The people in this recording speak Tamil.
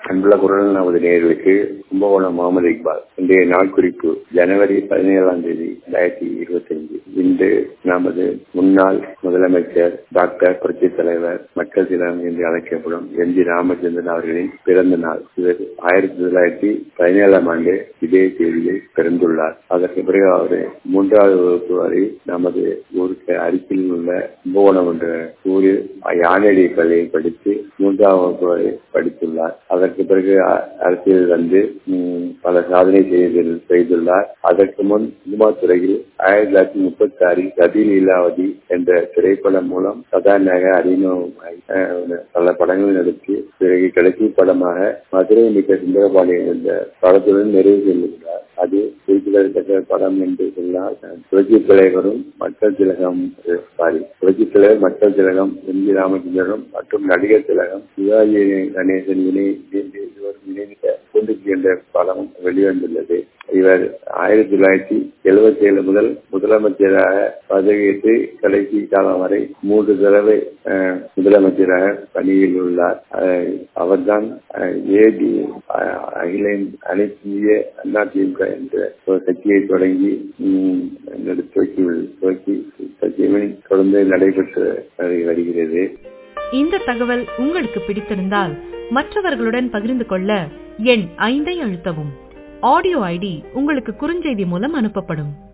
அன்புள்ள குரல் நமது நேர்களுக்கு கும்பகோணம் முகமது இக்பால் இன்றைய நாள் குறிப்பு ஜனவரி பதினேழாம் தேதி ரெண்டாயிரத்தி இருபத்தி அஞ்சு இன்று நமது முன்னாள் முதலமைச்சர் டாக்டர் புரட்சி தலைவர் மக்கள் தினம் என்று அழைக்கப்படும் எம் ஜி ராமச்சந்திரன் அவர்களின் பிறந்த நாள் இவர் ஆயிரத்தி தொள்ளாயிரத்தி பதினேழாம் ஆண்டு இதே தேதியில் பிறந்துள்ளார் அதற்கு பிறகு அவர் மூன்றாவது வகுப்பு வரை நமது ஊருக்கு அருகில் உள்ள கும்பகோணம் என்ற ஊரில் யானடி பள்ளியில் படித்து மூன்றாம் வகுப்பு வரை படித்துள்ளார் அதற்கு பிறகு அரசியல் வந்து பல சாதனை செய்துள்ளார் அதற்கு முன் சினிமா துறையில் ஆயிரத்தி தொள்ளாயிரத்தி முப்பத்தி ஆறில் கதி லீலாவதி என்ற திரைப்படம் மூலம் கதாநாயக அறிமுகமாய் பல படங்கள் நடித்து பிறகு கடைசி படமாக மதுரை மிக்க சுந்தரபாண்டியன் என்ற படத்துடன் நிறைவு செய்துள்ளார் அது குறிப்பிடத்தக்க படம் என்று சொன்னால் புரட்சி தலைவரும் மக்கள் திலகம் சாரி புரட்சி தலைவர் மக்கள் திலகம் எம் ஜி ராமச்சந்திரனும் மற்றும் நடிகர் திலகம் சிவாஜி கணேசன் இணை இருவர் இணைந்த பொண்டுக்கு என்ற படம் வெளிவந்துள்ளது இவர் ஆயிரத்தி தொள்ளாயிரத்தி எழுபத்தி ஏழு முதல் முதலமைச்சராக பதவியேற்று கடைசி காலம் வரை மூன்று தடவை முதலமைச்சராக பணியில் உள்ளார் அவர்தான் ஏடி அகில அனைத்திய அண்ணா திமுக என்ற ஒரு கட்சியை தொடங்கி துவக்கி துவக்கி கட்சியை தொடர்ந்து நடைபெற்று வருகிறது இந்த தகவல் உங்களுக்கு பிடித்திருந்தால் மற்றவர்களுடன் பகிர்ந்து கொள்ள எண் ஐந்தை அழுத்தவும் ஆடியோ ஐடி உங்களுக்கு குறுஞ்செய்தி மூலம் அனுப்பப்படும்